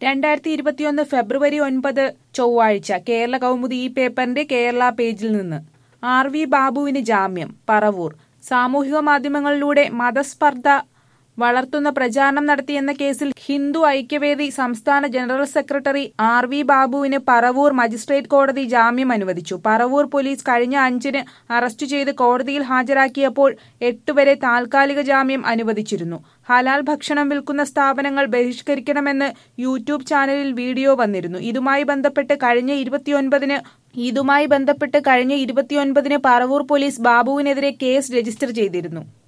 രണ്ടായിരത്തി ഇരുപത്തിയൊന്ന് ഫെബ്രുവരി ഒൻപത് ചൊവ്വാഴ്ച കേരള കൗമുദി ഈ പേപ്പറിന്റെ കേരള പേജിൽ നിന്ന് ആർ വി ബാബുവിന് ജാമ്യം പറവൂർ സാമൂഹിക മാധ്യമങ്ങളിലൂടെ മതസ്പർദ്ധ വളർത്തുന്ന പ്രചാരണം നടത്തിയെന്ന കേസിൽ ഹിന്ദു ഐക്യവേദി സംസ്ഥാന ജനറൽ സെക്രട്ടറി ആർ വി ബാബുവിന് പറവൂർ മജിസ്ട്രേറ്റ് കോടതി ജാമ്യം അനുവദിച്ചു പറവൂർ പോലീസ് കഴിഞ്ഞ അഞ്ചിന് അറസ്റ്റ് ചെയ്ത് കോടതിയിൽ ഹാജരാക്കിയപ്പോൾ എട്ടുവരെ താൽക്കാലിക ജാമ്യം അനുവദിച്ചിരുന്നു ഹലാൽ ഭക്ഷണം വിൽക്കുന്ന സ്ഥാപനങ്ങൾ ബഹിഷ്കരിക്കണമെന്ന് യൂട്യൂബ് ചാനലിൽ വീഡിയോ വന്നിരുന്നു ഇതുമായി ബന്ധപ്പെട്ട് കഴിഞ്ഞ ഇരുപത്തിയൊൻപതിന് ഇതുമായി ബന്ധപ്പെട്ട് കഴിഞ്ഞ ഇരുപത്തിയൊൻപതിന് പറവൂർ പോലീസ് ബാബുവിനെതിരെ കേസ് രജിസ്റ്റർ ചെയ്തിരുന്നു